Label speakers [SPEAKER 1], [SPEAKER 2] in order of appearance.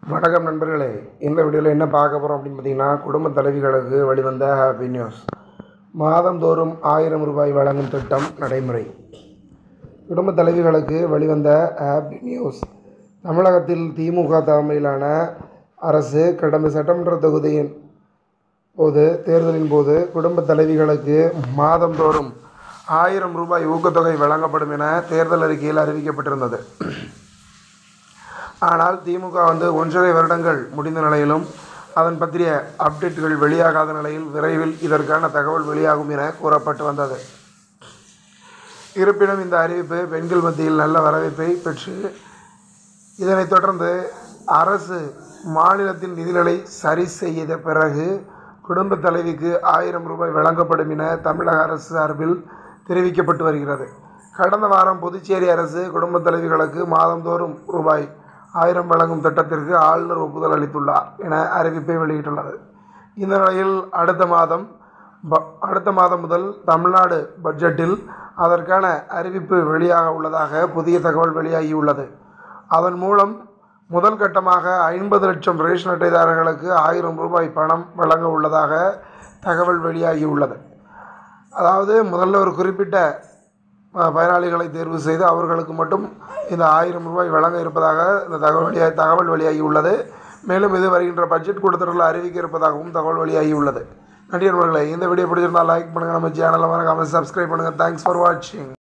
[SPEAKER 1] வணக்கம் நண்பர்களே இந்த வீடியோவில் என்ன பார்க்க போகிறோம் அப்படின்னு பார்த்தீங்கன்னா குடும்ப தலைவிகளுக்கு வெளிவந்த ஹாப்பி நியூஸ் மாதந்தோறும் ஆயிரம் ரூபாய் வழங்கும் திட்டம் நடைமுறை குடும்ப தலைவிகளுக்கு வெளிவந்த ஹாப்பி நியூஸ் தமிழகத்தில் திமுக தலைமையிலான அரசு கடந்த சட்டமன்ற தொகுதியின் போது தேர்தலின் போது குடும்ப தலைவிகளுக்கு மாதந்தோறும் ஆயிரம் ரூபாய் ஊக்கத்தொகை வழங்கப்படும் என தேர்தல் அறிக்கையில் அறிவிக்கப்பட்டிருந்தது ஆனால் திமுக வந்து ஒன்றரை வருடங்கள் முடிந்த நிலையிலும் அதன் பற்றிய அப்டேட்டுகள் வெளியாகாத நிலையில் விரைவில் இதற்கான தகவல் வெளியாகும் என கூறப்பட்டு வந்தது இருப்பினும் இந்த அறிவிப்பு பெண்கள் மத்தியில் நல்ல வரவேற்பை பெற்று இதனைத் தொடர்ந்து அரசு மாநிலத்தின் நிதிநிலை சரி செய்த பிறகு குடும்ப தலைவிக்கு ஆயிரம் ரூபாய் வழங்கப்படும் என தமிழக அரசு சார்பில் தெரிவிக்கப்பட்டு வருகிறது கடந்த வாரம் புதுச்சேரி அரசு குடும்ப தலைவிகளுக்கு மாதந்தோறும் ரூபாய் ஆயிரம் வழங்கும் திட்டத்திற்கு ஆளுநர் ஒப்புதல் அளித்துள்ளார் என அறிவிப்பை வெளியிட்டுள்ளது இந்த நிலையில் அடுத்த மாதம் ப- அடுத்த மாதம் முதல் தமிழ்நாடு பட்ஜெட்டில் அதற்கான அறிவிப்பு வெளியாக உள்ளதாக புதிய தகவல் வெளியாகியுள்ளது அதன் மூலம் முதல் கட்டமாக ஐம்பது லட்சம் ரேஷன் அட்டைதாரர்களுக்கு ஆயிரம் ரூபாய் பணம் வழங்க உள்ளதாக தகவல் வெளியாகியுள்ளது அதாவது முதல்ல ஒரு குறிப்பிட்ட அஹ், பயனாளிகளை தேர்வு செய்து அவர்களுக்கு மட்டும் இந்த ஆயிரம் ரூபாய் வழங்க இருப்பதாக இந்த தகவல் வெளியாக தகவல் வெளியாகி உள்ளது மேலும் இது வருகின்ற பட்ஜெட் கூட்டத்தொடரில் அறிவிக்க இருப்பதாகவும் தகவல் வெளியாகி உள்ளது நன்றி நண்பர்களே இந்த வீடியோ பிடிச்சிருந்தால் லைக் பண்ணுங்கள் நம்ம சேனலை மறக்காமல் சப்ஸ்கிரைப் பண்ணுங்கள் தேங்க்ஸ் ஃபார் வாட்சிங்